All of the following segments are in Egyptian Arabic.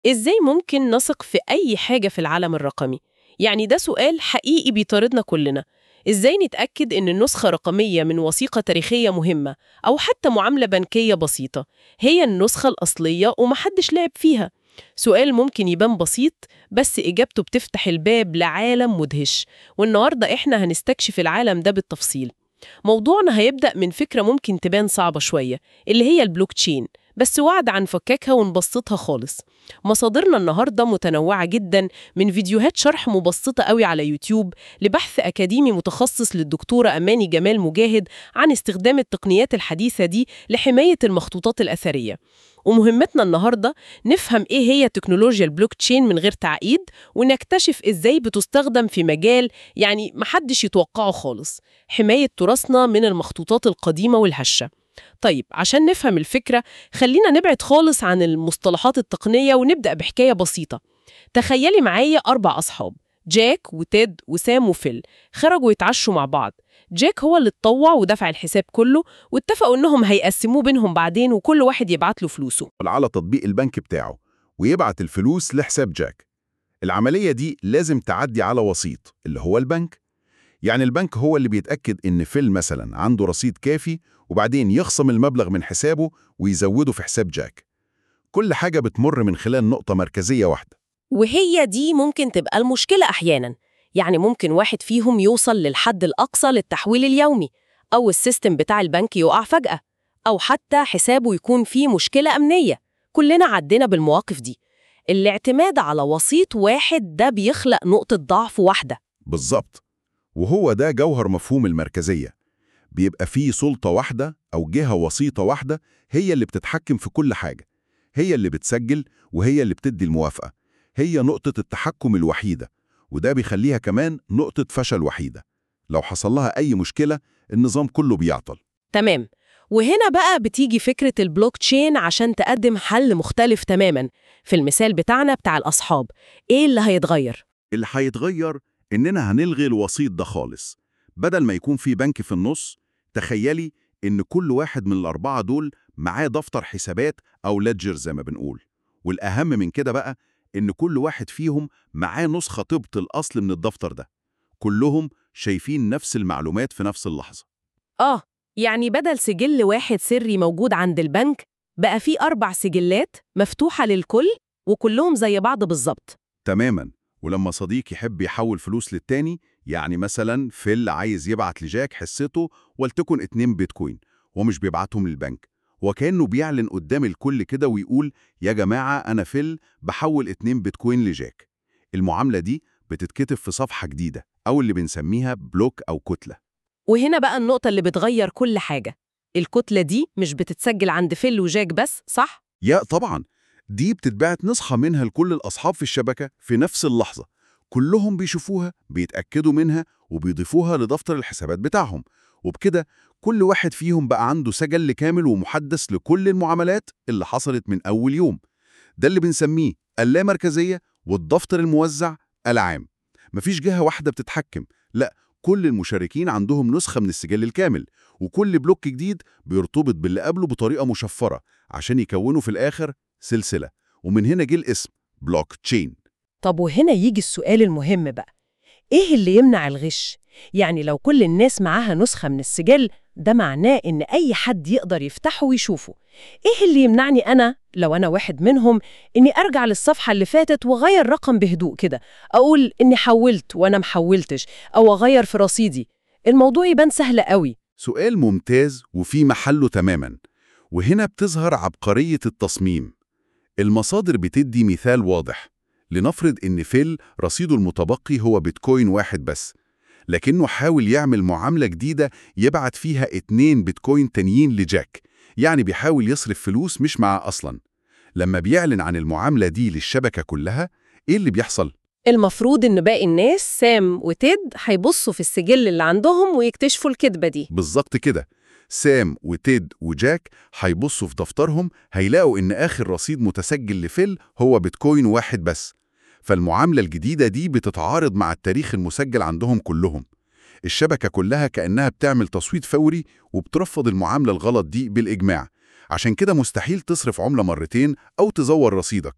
إزاي ممكن نثق في أي حاجة في العالم الرقمي؟ يعني ده سؤال حقيقي بيطاردنا كلنا إزاي نتأكد إن النسخة رقمية من وثيقة تاريخية مهمة أو حتى معاملة بنكية بسيطة هي النسخة الأصلية ومحدش لعب فيها؟ سؤال ممكن يبان بسيط بس إجابته بتفتح الباب لعالم مدهش والنهاردة إحنا هنستكشف العالم ده بالتفصيل موضوعنا هيبدأ من فكرة ممكن تبان صعبة شوية اللي هي البلوك تشين بس وعد عن فكاكها ونبسطها خالص مصادرنا النهاردة متنوعة جدا من فيديوهات شرح مبسطة قوي على يوتيوب لبحث أكاديمي متخصص للدكتورة أماني جمال مجاهد عن استخدام التقنيات الحديثة دي لحماية المخطوطات الأثرية ومهمتنا النهاردة نفهم إيه هي تكنولوجيا البلوك تشين من غير تعقيد ونكتشف إزاي بتستخدم في مجال يعني محدش يتوقعه خالص حماية تراثنا من المخطوطات القديمة والهشة طيب عشان نفهم الفكرة خلينا نبعد خالص عن المصطلحات التقنية ونبدأ بحكاية بسيطة تخيلي معايا أربع أصحاب جاك وتيد وسام وفيل خرجوا يتعشوا مع بعض جاك هو اللي اتطوع ودفع الحساب كله واتفقوا انهم هيقسموه بينهم بعدين وكل واحد يبعت له فلوسه على تطبيق البنك بتاعه ويبعت الفلوس لحساب جاك العملية دي لازم تعدي على وسيط اللي هو البنك يعني البنك هو اللي بيتأكد إن فيل مثلا عنده رصيد كافي وبعدين يخصم المبلغ من حسابه ويزوده في حساب جاك كل حاجة بتمر من خلال نقطة مركزية واحدة وهي دي ممكن تبقى المشكلة أحيانا يعني ممكن واحد فيهم يوصل للحد الأقصى للتحويل اليومي أو السيستم بتاع البنك يقع فجأة أو حتى حسابه يكون فيه مشكلة أمنية كلنا عدينا بالمواقف دي الاعتماد على وسيط واحد ده بيخلق نقطة ضعف واحدة بالظبط وهو ده جوهر مفهوم المركزية بيبقى فيه سلطة واحدة أو جهة وسيطة واحدة هي اللي بتتحكم في كل حاجة هي اللي بتسجل وهي اللي بتدي الموافقة هي نقطة التحكم الوحيدة وده بيخليها كمان نقطة فشل وحيدة لو حصل لها أي مشكلة النظام كله بيعطل تمام وهنا بقى بتيجي فكرة البلوك تشين عشان تقدم حل مختلف تماما في المثال بتاعنا بتاع الأصحاب إيه اللي هيتغير؟ اللي هيتغير إننا هنلغي الوسيط ده خالص بدل ما يكون في بنك في النص تخيلي إن كل واحد من الأربعة دول معاه دفتر حسابات أو ليدجر زي ما بنقول والأهم من كده بقى إن كل واحد فيهم معاه نسخة طبق الأصل من الدفتر ده كلهم شايفين نفس المعلومات في نفس اللحظة آه يعني بدل سجل واحد سري موجود عند البنك بقى في أربع سجلات مفتوحة للكل وكلهم زي بعض بالظبط تماما ولما صديق يحب يحول فلوس للتاني يعني مثلا فيل عايز يبعت لجاك حصته ولتكن 2 بيتكوين ومش بيبعتهم للبنك وكأنه بيعلن قدام الكل كده ويقول يا جماعة أنا فيل بحول 2 بيتكوين لجاك المعاملة دي بتتكتب في صفحة جديدة أو اللي بنسميها بلوك أو كتلة وهنا بقى النقطة اللي بتغير كل حاجة الكتلة دي مش بتتسجل عند فيل وجاك بس صح؟ يا طبعا دي بتتبعت نسخة منها لكل الأصحاب في الشبكة في نفس اللحظة كلهم بيشوفوها بيتأكدوا منها وبيضيفوها لدفتر الحسابات بتاعهم وبكده كل واحد فيهم بقى عنده سجل كامل ومحدث لكل المعاملات اللي حصلت من أول يوم ده اللي بنسميه اللامركزية والدفتر الموزع العام مفيش جهة واحدة بتتحكم لا كل المشاركين عندهم نسخة من السجل الكامل وكل بلوك جديد بيرتبط باللي قبله بطريقة مشفرة عشان يكونوا في الآخر سلسلة ومن هنا جه الاسم بلوك تشين طب وهنا يجي السؤال المهم بقى إيه اللي يمنع الغش؟ يعني لو كل الناس معاها نسخة من السجل ده معناه إن أي حد يقدر يفتحه ويشوفه إيه اللي يمنعني أنا لو أنا واحد منهم إني أرجع للصفحة اللي فاتت وأغير رقم بهدوء كده أقول إني حولت وأنا محولتش أو أغير في رصيدي الموضوع يبان سهل قوي سؤال ممتاز وفي محله تماما وهنا بتظهر عبقرية التصميم المصادر بتدي مثال واضح لنفرض إن فيل رصيده المتبقي هو بيتكوين واحد بس لكنه حاول يعمل معاملة جديدة يبعت فيها اتنين بيتكوين تانيين لجاك يعني بيحاول يصرف فلوس مش معاه أصلا لما بيعلن عن المعاملة دي للشبكة كلها إيه اللي بيحصل؟ المفروض إن باقي الناس سام وتيد هيبصوا في السجل اللي عندهم ويكتشفوا الكذبة دي بالظبط كده سام وتيد وجاك هيبصوا في دفترهم هيلاقوا إن آخر رصيد متسجل لفيل هو بيتكوين واحد بس فالمعاملة الجديدة دي بتتعارض مع التاريخ المسجل عندهم كلهم الشبكة كلها كأنها بتعمل تصويت فوري وبترفض المعاملة الغلط دي بالإجماع عشان كده مستحيل تصرف عملة مرتين أو تزور رصيدك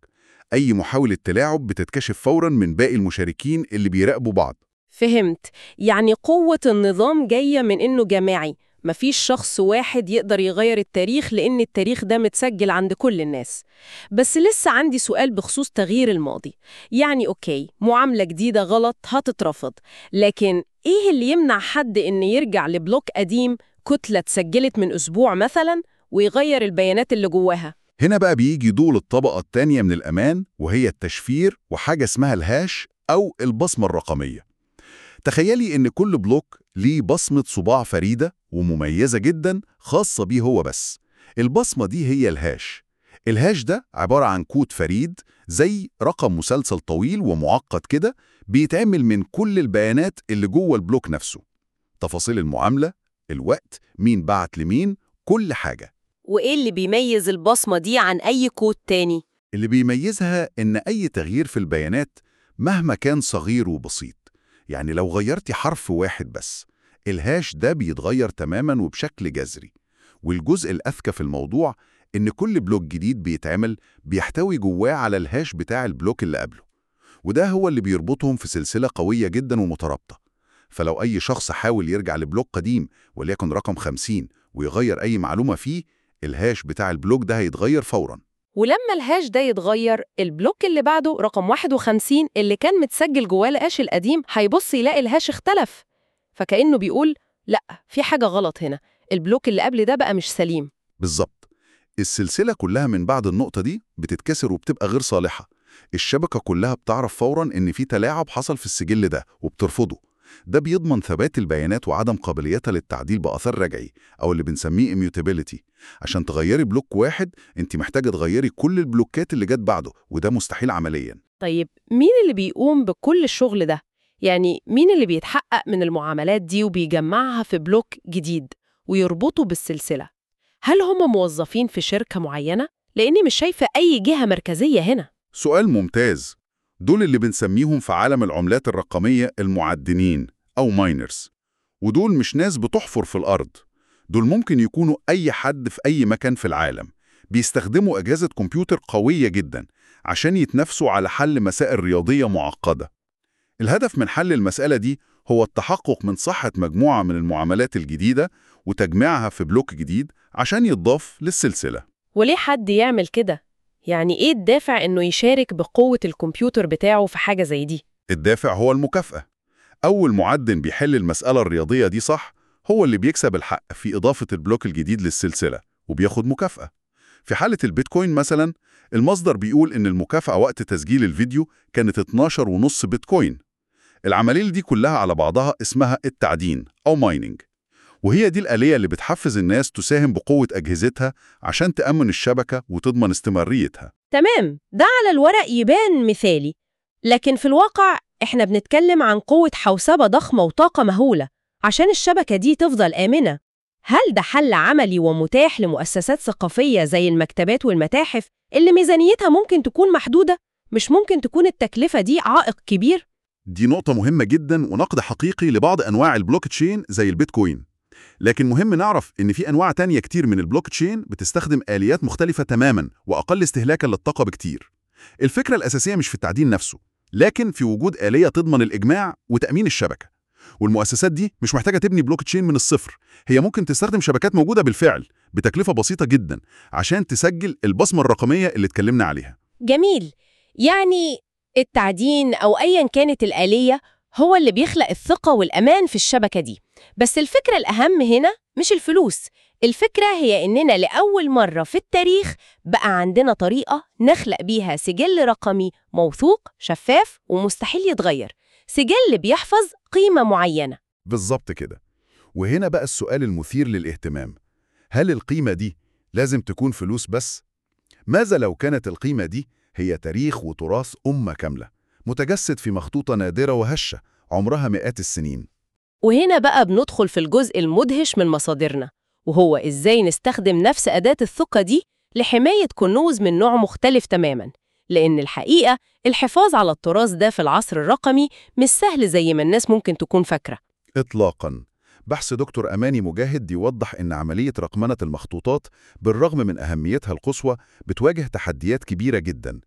أي محاولة تلاعب بتتكشف فوراً من باقي المشاركين اللي بيراقبوا بعض فهمت يعني قوة النظام جاية من إنه جماعي مفيش شخص واحد يقدر يغير التاريخ لأن التاريخ ده متسجل عند كل الناس بس لسه عندي سؤال بخصوص تغيير الماضي يعني أوكي معاملة جديدة غلط هتترفض لكن إيه اللي يمنع حد إن يرجع لبلوك قديم كتلة اتسجلت من أسبوع مثلا ويغير البيانات اللي جواها هنا بقى بيجي دول الطبقة التانية من الأمان وهي التشفير وحاجة اسمها الهاش أو البصمة الرقمية تخيلي إن كل بلوك ليه بصمة صباع فريدة ومميزة جدا خاصة بيه هو بس البصمة دي هي الهاش الهاش ده عبارة عن كود فريد زي رقم مسلسل طويل ومعقد كده بيتعمل من كل البيانات اللي جوه البلوك نفسه تفاصيل المعاملة الوقت مين بعت لمين كل حاجة وإيه اللي بيميز البصمة دي عن أي كود تاني؟ اللي بيميزها إن أي تغيير في البيانات مهما كان صغير وبسيط يعني لو غيرتي حرف واحد بس الهاش ده بيتغير تماما وبشكل جذري والجزء الأذكى في الموضوع إن كل بلوك جديد بيتعمل بيحتوي جواه على الهاش بتاع البلوك اللي قبله وده هو اللي بيربطهم في سلسلة قوية جدا ومترابطة فلو أي شخص حاول يرجع لبلوك قديم وليكن رقم 50 ويغير أي معلومة فيه الهاش بتاع البلوك ده هيتغير فوراً ولما الهاش ده يتغير البلوك اللي بعده رقم 51 اللي كان متسجل جواه الهاش القديم هيبص يلاقي الهاش اختلف فكأنه بيقول لا في حاجة غلط هنا البلوك اللي قبل ده بقى مش سليم بالظبط السلسلة كلها من بعد النقطة دي بتتكسر وبتبقى غير صالحة الشبكة كلها بتعرف فوراً إن في تلاعب حصل في السجل ده وبترفضه ده بيضمن ثبات البيانات وعدم قابليتها للتعديل بأثر رجعي أو اللي بنسميه immutability عشان تغيري بلوك واحد انت محتاجة تغيري كل البلوكات اللي جت بعده وده مستحيل عمليا طيب مين اللي بيقوم بكل الشغل ده؟ يعني مين اللي بيتحقق من المعاملات دي وبيجمعها في بلوك جديد ويربطه بالسلسلة؟ هل هم موظفين في شركة معينة؟ لأني مش شايفة أي جهة مركزية هنا سؤال ممتاز دول اللي بنسميهم في عالم العملات الرقمية المعدنين أو ماينرز ودول مش ناس بتحفر في الأرض دول ممكن يكونوا أي حد في أي مكان في العالم بيستخدموا أجهزة كمبيوتر قوية جدا عشان يتنافسوا على حل مسائل رياضية معقدة الهدف من حل المسألة دي هو التحقق من صحة مجموعة من المعاملات الجديدة وتجميعها في بلوك جديد عشان يتضاف للسلسلة وليه حد يعمل كده؟ يعني إيه الدافع إنه يشارك بقوة الكمبيوتر بتاعه في حاجة زي دي؟ الدافع هو المكافأة أول معدن بيحل المسألة الرياضية دي صح هو اللي بيكسب الحق في إضافة البلوك الجديد للسلسلة وبياخد مكافأة في حالة البيتكوين مثلا المصدر بيقول إن المكافأة وقت تسجيل الفيديو كانت 12.5 بيتكوين العملية دي كلها على بعضها اسمها التعدين أو مايننج وهي دي الآلية اللي بتحفز الناس تساهم بقوة أجهزتها عشان تأمن الشبكة وتضمن استمراريتها تمام ده على الورق يبان مثالي لكن في الواقع إحنا بنتكلم عن قوة حوسبة ضخمة وطاقة مهولة عشان الشبكة دي تفضل آمنة هل ده حل عملي ومتاح لمؤسسات ثقافية زي المكتبات والمتاحف اللي ميزانيتها ممكن تكون محدودة؟ مش ممكن تكون التكلفة دي عائق كبير؟ دي نقطة مهمة جدا ونقد حقيقي لبعض أنواع البلوك تشين زي البيتكوين لكن مهم نعرف إن في أنواع تانية كتير من البلوك تشين بتستخدم آليات مختلفة تماما وأقل استهلاكا للطاقة بكتير الفكرة الأساسية مش في التعدين نفسه لكن في وجود آلية تضمن الإجماع وتأمين الشبكة والمؤسسات دي مش محتاجة تبني بلوك تشين من الصفر هي ممكن تستخدم شبكات موجودة بالفعل بتكلفة بسيطة جدا عشان تسجل البصمة الرقمية اللي اتكلمنا عليها جميل يعني التعدين أو أيا كانت الآلية هو اللي بيخلق الثقة والأمان في الشبكة دي بس الفكرة الأهم هنا مش الفلوس الفكرة هي إننا لأول مرة في التاريخ بقى عندنا طريقة نخلق بيها سجل رقمي موثوق شفاف ومستحيل يتغير سجل بيحفظ قيمة معينة بالظبط كده وهنا بقى السؤال المثير للاهتمام هل القيمة دي لازم تكون فلوس بس؟ ماذا لو كانت القيمة دي هي تاريخ وتراث أمة كاملة متجسد في مخطوطة نادرة وهشة عمرها مئات السنين وهنا بقى بندخل في الجزء المدهش من مصادرنا وهو إزاي نستخدم نفس أداة الثقة دي لحماية كنوز من نوع مختلف تماماً لأن الحقيقة الحفاظ على التراث ده في العصر الرقمي مش سهل زي ما الناس ممكن تكون فاكرة إطلاقاً بحث دكتور أماني مجاهد يوضح إن عملية رقمنة المخطوطات بالرغم من أهميتها القصوى بتواجه تحديات كبيرة جداً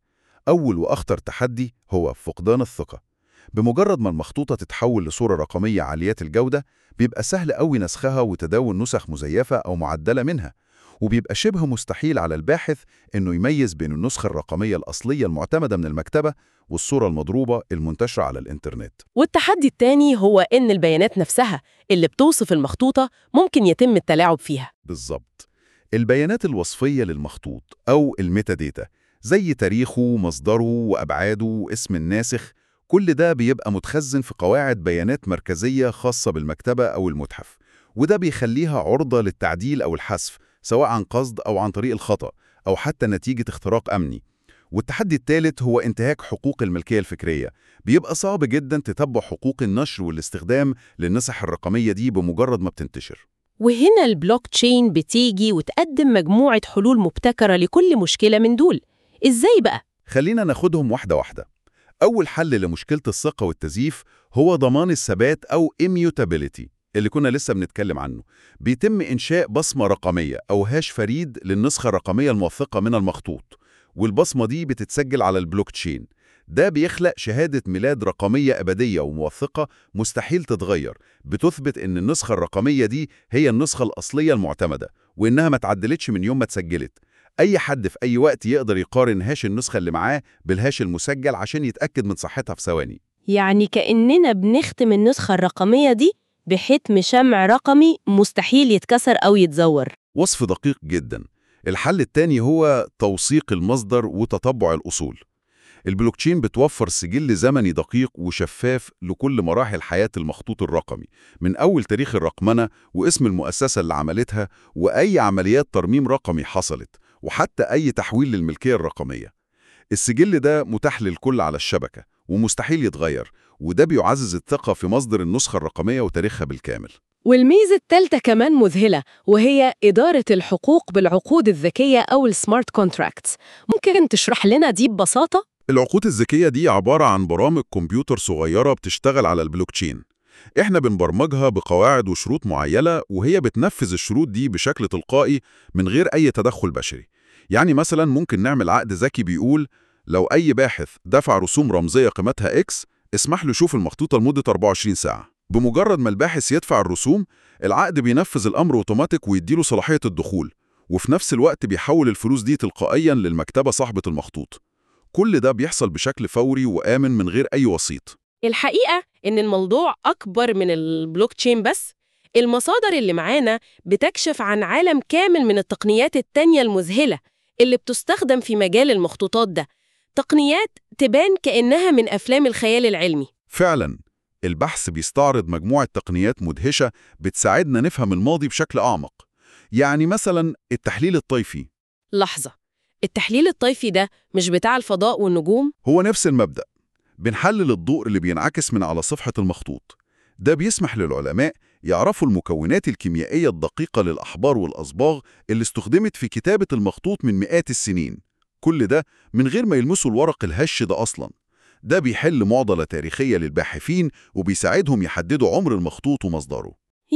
أول وأخطر تحدي هو فقدان الثقة بمجرد ما المخطوطة تتحول لصورة رقمية عالية الجودة بيبقى سهل قوي نسخها وتداول نسخ مزيفة أو معدلة منها وبيبقى شبه مستحيل على الباحث إنه يميز بين النسخة الرقمية الأصلية المعتمدة من المكتبة والصورة المضروبة المنتشرة على الإنترنت والتحدي التاني هو إن البيانات نفسها اللي بتوصف المخطوطة ممكن يتم التلاعب فيها بالظبط البيانات الوصفية للمخطوط أو الميتاديتا زي تاريخه مصدره وأبعاده واسم الناسخ كل ده بيبقى متخزن في قواعد بيانات مركزية خاصة بالمكتبة أو المتحف وده بيخليها عرضة للتعديل أو الحذف سواء عن قصد أو عن طريق الخطأ أو حتى نتيجة اختراق أمني والتحدي الثالث هو انتهاك حقوق الملكية الفكرية بيبقى صعب جدا تتبع حقوق النشر والاستخدام للنسخ الرقمية دي بمجرد ما بتنتشر وهنا البلوك تشين بتيجي وتقدم مجموعة حلول مبتكرة لكل مشكلة من دول إزاي بقى؟ خلينا ناخدهم واحدة واحدة أول حل لمشكلة الثقة والتزييف هو ضمان الثبات أو immutability اللي كنا لسه بنتكلم عنه بيتم إنشاء بصمة رقمية أو هاش فريد للنسخة الرقمية الموثقة من المخطوط والبصمة دي بتتسجل على البلوك تشين ده بيخلق شهادة ميلاد رقمية أبدية وموثقة مستحيل تتغير بتثبت إن النسخة الرقمية دي هي النسخة الأصلية المعتمدة وإنها ما اتعدلتش من يوم ما اتسجلت أي حد في أي وقت يقدر يقارن هاش النسخة اللي معاه بالهاش المسجل عشان يتأكد من صحتها في ثواني يعني كأننا بنختم النسخة الرقمية دي بحتم شمع رقمي مستحيل يتكسر أو يتزور وصف دقيق جدا الحل الثاني هو توثيق المصدر وتتبع الأصول البلوكتشين بتوفر سجل زمني دقيق وشفاف لكل مراحل حياة المخطوط الرقمي من أول تاريخ الرقمنة واسم المؤسسة اللي عملتها وأي عمليات ترميم رقمي حصلت وحتى أي تحويل للملكية الرقمية السجل ده متاح للكل على الشبكة ومستحيل يتغير وده بيعزز الثقة في مصدر النسخة الرقمية وتاريخها بالكامل والميزة التالتة كمان مذهلة وهي إدارة الحقوق بالعقود الذكية أو السمارت كونتراكتس ممكن تشرح لنا دي ببساطة؟ العقود الذكية دي عبارة عن برامج كمبيوتر صغيرة بتشتغل على البلوكتشين احنا بنبرمجها بقواعد وشروط معينة وهي بتنفذ الشروط دي بشكل تلقائي من غير أي تدخل بشري يعني مثلا ممكن نعمل عقد ذكي بيقول لو أي باحث دفع رسوم رمزية قيمتها X اسمح له يشوف المخطوطة لمدة 24 ساعة بمجرد ما الباحث يدفع الرسوم العقد بينفذ الأمر أوتوماتيك ويديله صلاحية الدخول وفي نفس الوقت بيحول الفلوس دي تلقائيا للمكتبة صاحبة المخطوط كل ده بيحصل بشكل فوري وآمن من غير أي وسيط الحقيقة إن الموضوع أكبر من البلوك تشين بس المصادر اللي معانا بتكشف عن عالم كامل من التقنيات التانية المذهلة اللي بتستخدم في مجال المخطوطات ده تقنيات تبان كأنها من أفلام الخيال العلمي فعلا البحث بيستعرض مجموعة تقنيات مدهشة بتساعدنا نفهم الماضي بشكل أعمق يعني مثلا التحليل الطيفي لحظة التحليل الطيفي ده مش بتاع الفضاء والنجوم؟ هو نفس المبدأ بنحلل الضوء اللي بينعكس من على صفحة المخطوط ده بيسمح للعلماء يعرفوا المكونات الكيميائية الدقيقة للأحبار والأصباغ اللي استخدمت في كتابة المخطوط من مئات السنين كل ده من غير ما يلمسوا الورق الهش ده أصلاً ده بيحل معضلة تاريخية للباحثين وبيساعدهم يحددوا عمر المخطوط ومصدره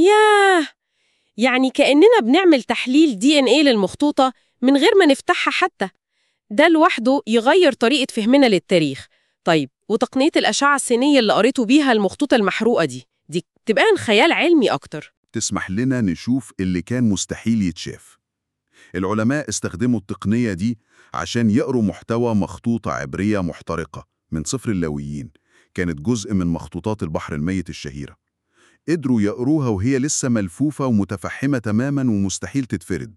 ياه يعني كأننا بنعمل تحليل دي ان ايه للمخطوطة من غير ما نفتحها حتى ده لوحده يغير طريقة فهمنا للتاريخ طيب وتقنية الأشعة السينية اللي قريتوا بيها المخطوطة المحروقة دي دي تبان خيال علمي أكتر تسمح لنا نشوف اللي كان مستحيل يتشاف العلماء استخدموا التقنية دي عشان يقروا محتوى مخطوطة عبرية محترقة من صفر اللاويين كانت جزء من مخطوطات البحر الميت الشهيرة قدروا يقروها وهي لسه ملفوفة ومتفحمة تماما ومستحيل تتفرد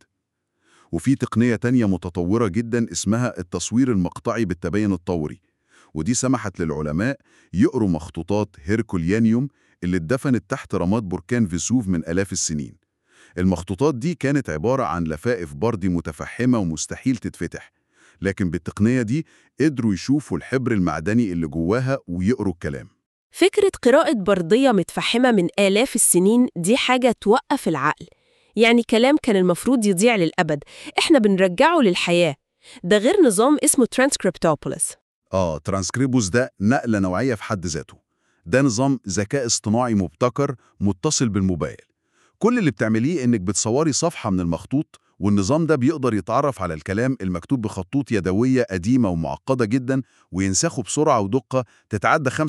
وفي تقنية تانية متطورة جدا اسمها التصوير المقطعي بالتبين الطوري ودي سمحت للعلماء يقروا مخطوطات هيركوليانيوم اللي اتدفنت تحت رماد بركان فيسوف من آلاف السنين المخطوطات دي كانت عبارة عن لفائف بردي متفحمة ومستحيل تتفتح لكن بالتقنية دي قدروا يشوفوا الحبر المعدني اللي جواها ويقروا الكلام فكرة قراءة بردية متفحمة من آلاف السنين دي حاجة توقف العقل يعني كلام كان المفروض يضيع للأبد إحنا بنرجعه للحياة ده غير نظام اسمه ترانسكريبتوبوليس آه ترانسكريبوس ده نقلة نوعية في حد ذاته ده نظام ذكاء اصطناعي مبتكر متصل بالموبايل كل اللي بتعمليه إنك بتصوري صفحة من المخطوط والنظام ده بيقدر يتعرف على الكلام المكتوب بخطوط يدوية قديمة ومعقدة جدا وينسخه بسرعة ودقة تتعدى 95%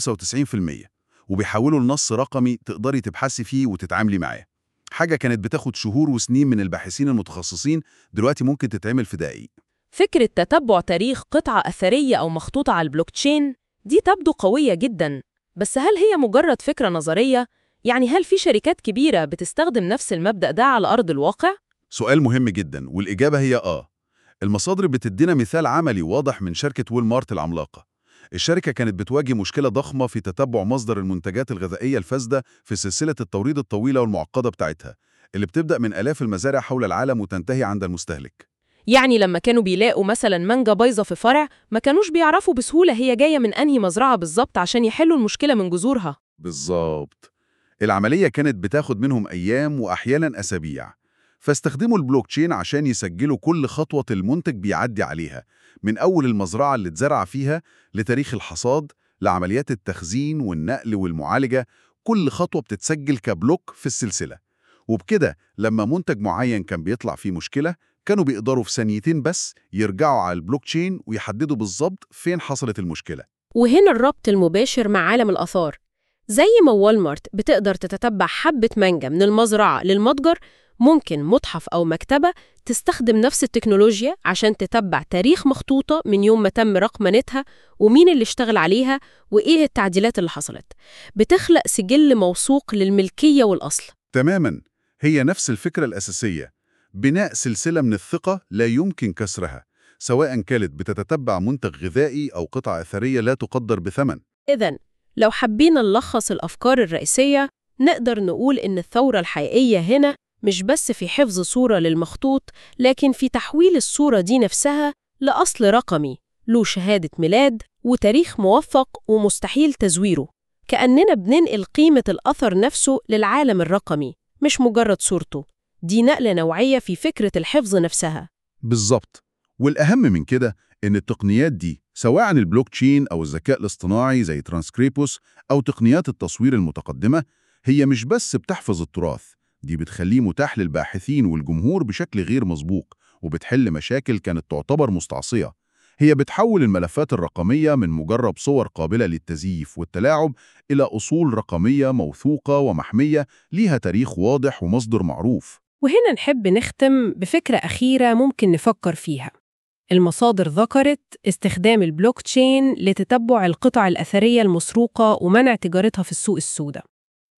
وبيحوله لنص رقمي تقدري تبحثي فيه وتتعاملي معاه حاجة كانت بتاخد شهور وسنين من الباحثين المتخصصين دلوقتي ممكن تتعمل في دقايق فكرة تتبع تاريخ قطعة أثرية أو مخطوطة على البلوكتشين دي تبدو قوية جداً بس هل هي مجرد فكرة نظرية؟ يعني هل في شركات كبيرة بتستخدم نفس المبدأ ده على أرض الواقع؟ سؤال مهم جدا والإجابة هي آه المصادر بتدينا مثال عملي واضح من شركة ويل مارت العملاقة الشركة كانت بتواجه مشكلة ضخمة في تتبع مصدر المنتجات الغذائية الفاسدة في سلسلة التوريد الطويلة والمعقدة بتاعتها اللي بتبدأ من آلاف المزارع حول العالم وتنتهي عند المستهلك يعني لما كانوا بيلاقوا مثلا مانجا بايظة في فرع ما كانوش بيعرفوا بسهولة هي جاية من أنهي مزرعة بالظبط عشان يحلوا المشكلة من جذورها بالظبط العملية كانت بتاخد منهم أيام وأحيانا أسابيع فاستخدموا البلوكتشين عشان يسجلوا كل خطوة المنتج بيعدي عليها من أول المزرعة اللي اتزرع فيها لتاريخ الحصاد لعمليات التخزين والنقل والمعالجة كل خطوة بتتسجل كبلوك في السلسلة وبكده لما منتج معين كان بيطلع فيه مشكلة كانوا بيقدروا في ثانيتين بس يرجعوا على البلوكتشين ويحددوا بالظبط فين حصلت المشكلة وهنا الربط المباشر مع عالم الآثار زي ما والمارت بتقدر تتتبع حبة مانجا من المزرعة للمتجر ممكن متحف أو مكتبة تستخدم نفس التكنولوجيا عشان تتبع تاريخ مخطوطة من يوم ما تم رقمنتها ومين اللي اشتغل عليها وإيه التعديلات اللي حصلت بتخلق سجل موثوق للملكية والأصل تماما هي نفس الفكرة الأساسية بناء سلسلة من الثقة لا يمكن كسرها سواء كانت بتتتبع منتج غذائي أو قطعة أثرية لا تقدر بثمن إذن لو حبينا نلخص الأفكار الرئيسية نقدر نقول إن الثورة الحقيقية هنا مش بس في حفظ صورة للمخطوط لكن في تحويل الصورة دي نفسها لأصل رقمي له شهادة ميلاد وتاريخ موثق ومستحيل تزويره كأننا بننقل قيمة الأثر نفسه للعالم الرقمي مش مجرد صورته دي نقلة نوعية في فكرة الحفظ نفسها بالظبط والأهم من كده إن التقنيات دي سواء البلوكتشين أو الذكاء الاصطناعي زي ترانسكريبوس أو تقنيات التصوير المتقدمة هي مش بس بتحفظ التراث دي بتخليه متاح للباحثين والجمهور بشكل غير مسبوق وبتحل مشاكل كانت تعتبر مستعصية هي بتحول الملفات الرقمية من مجرد صور قابلة للتزييف والتلاعب إلى أصول رقمية موثوقة ومحمية ليها تاريخ واضح ومصدر معروف وهنا نحب نختم بفكرة أخيرة ممكن نفكر فيها المصادر ذكرت استخدام البلوكتشين لتتبع القطع الأثرية المسروقة ومنع تجارتها في السوق السوداء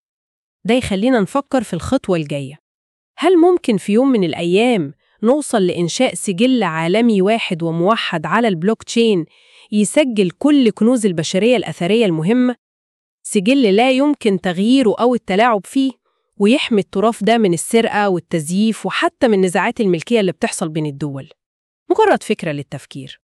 ده يخلينا نفكر في الخطوة الجاية هل ممكن في يوم من الأيام نوصل لإنشاء سجل عالمي واحد وموحد على البلوكتشين يسجل كل كنوز البشرية الأثرية المهمة؟ سجل لا يمكن تغييره أو التلاعب فيه ويحمي التراث ده من السرقة والتزييف وحتى من نزاعات الملكية اللي بتحصل بين الدول مجرد فكرة للتفكير